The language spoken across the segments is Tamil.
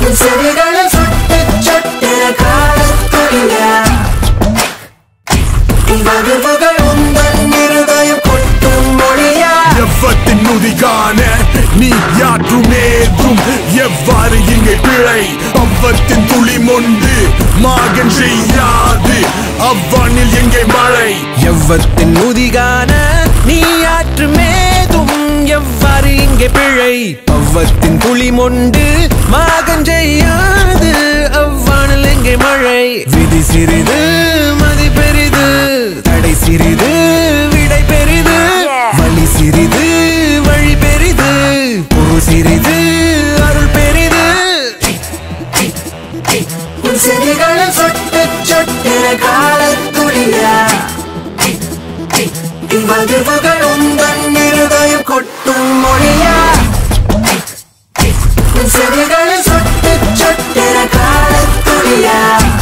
உன் செவிகளில் சுட்டு சொட்டின காலத்துளியா மகிழ்வுகள் உந்தன் இருதயம் கொட்டும் மொழியா எவ்வத்தின் நுதிகான நீ யாற்றும் ஏதும் எவ்வாறு இங்கே பிழை அவ்வத்தின் துளி மொண்டு மாகன் செய்யாது அவ்வானில் எங்கே மழை எவ்வத்தின் முதிகான நீ ஆற்று மேதும் எவ்வாறு இங்கே பிழை அவ்வத்தின் குழி மொண்டு மாகம் செய்யாது அவ்வானில் எங்கே மழை விதி சிறிது மதி பெரிது தடை சிறிது விடை பெரிது வழி சிறிது வழி பெரிது பொருள் சிறிது அருள் பெரிது உன் செவிகளில் சுட்டு சொட்டின காலத்துளியா மகிழ்வுகள் உந்தன் இருதயம் கொட்டும் மொழியா உன் செவிகளில் சுட்டு சொட்டின காலத்துளியா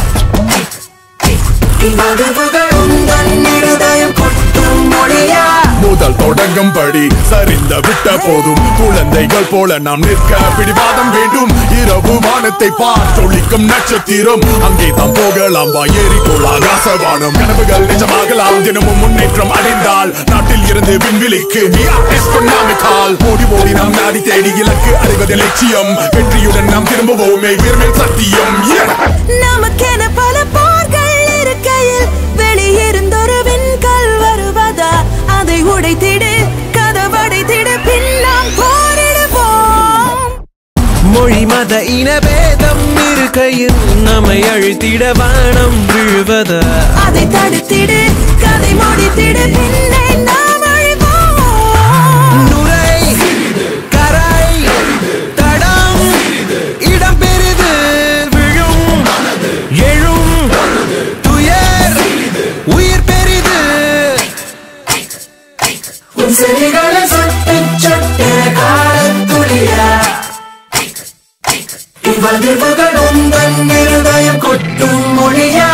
மகிழ்வுகள் உந்தன் இருதயம் கொட்டும் மொழியா முதல் தொடங்கும் படி சரிந்த விட்ட போதும் குழந்தைகள் போல நாம் நிற்க பிடிவாதம் வேண்டும் இரவு வானத்தை பார்த்தொழிக்கும் நட்சத்திரம் அங்கே தான் போகலாம் வா ஏறிக்கொள் ஆகாசவானம் கனவுகள் நிஜமாகலாம் தினமும் முன்னேற்றம் அடைந்தால் நாட்டில் இருந்து விண்வெளிக்கு we are astronomical. ஓடி ஓடி நாம் நாடி தேடி இலக்கு அடைவது லட்சியம் வெற்றியுடன் நாம் திரும்புவோமே உயர்மேல் சத்தியம் Yeah! நமக்கென பல போர்கள் இருக்கையில் வெளியிருந்தொரு விண்கல் வருவதா அதை உடைத்திடு கதவடைத்திடு பின்னாம் போரிடுவோம் மொழி மத இனபேதம் இருக்கையில் நம்மை அழித்திட வானம் விழுவதா அதை தடுத்திடு கதை முடித்திடு பின்னே நாம் அழிவோம் நுரை கரை தடம் இடம் பெரிது விழும் எழும் துயர் உயிர் பெரிது உன் செவிகளில் சுட்டு சொட்டின காலத்துளியா மகிழ்வுகள் உந்தன் இருதயம் கொட்டும் மொழியா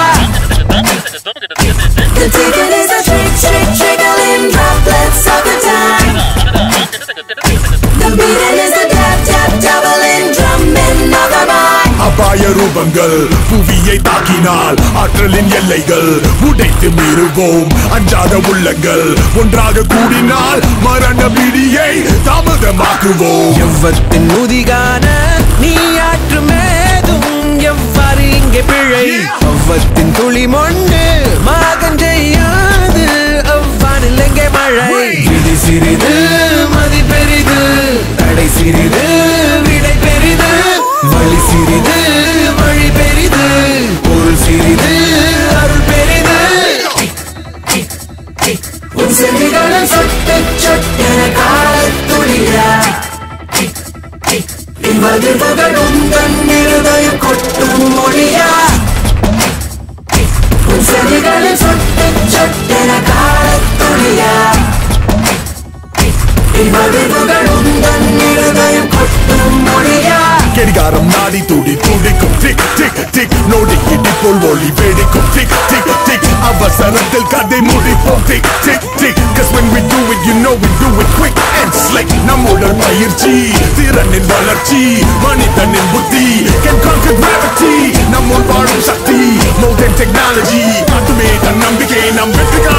The ticket is a trick, trick, trickling droplets of the time. The beating is a tap, tap, doubling drumming of the mind. அபாய ரூபங்கள் புவியை தாக்கினால் ஆற்றலின் எல்லைகள் உடைத்து மீறுவோம் அஞ்சாத உள்ளங்கள் ஒன்றாக கூடினால் மரண பிடியை தாமதமாக்குவோம் எவ்வத்தின் முதிகான நீ ஆற்று மேதும் எவ்வாறு இங்கே பிழை அவ்வத்தின் துளி மொண்டு மாகம் செய்யாது அவ்வானில் எங்கே மழை விதி சிறிது மதி பெரிது தடை சிறிது விடை பெரிது வழி சிறிது வழி பெரிது பொருள் சிறிது அருள் பெரிது உன் செவிகளில் சுட்டு சொட்டின காலத்துளியா மகிழ்வுகள் உந்தன் இருதயம் கொட்டும் மொழியா உன் செவிகளில் சுட்டு சொட்டின காலத்துளியா மகிழ்வுகள் உந்தன் இருதயம் கொட்டும் மொழியா கடிகாரம் நாடி துடி துடிக்கும் டிக் டிக் டிக் நோடி இடிப்போல் ஒளி வெடிக்கும் டிக் டிக் டிக் அவசரத்தில் கதை முடிப்போம் tick tick tick cause when we do it you know we do it quick and slick நம்முடன் பயிற்சி திறனின் வளர்ச்சி மனிதனின் புத்தி can conquer gravity நம்முள் வாழும் சக்தி more than technology மட்டுமே தன் நம்பிக்கை நம் வெற்றி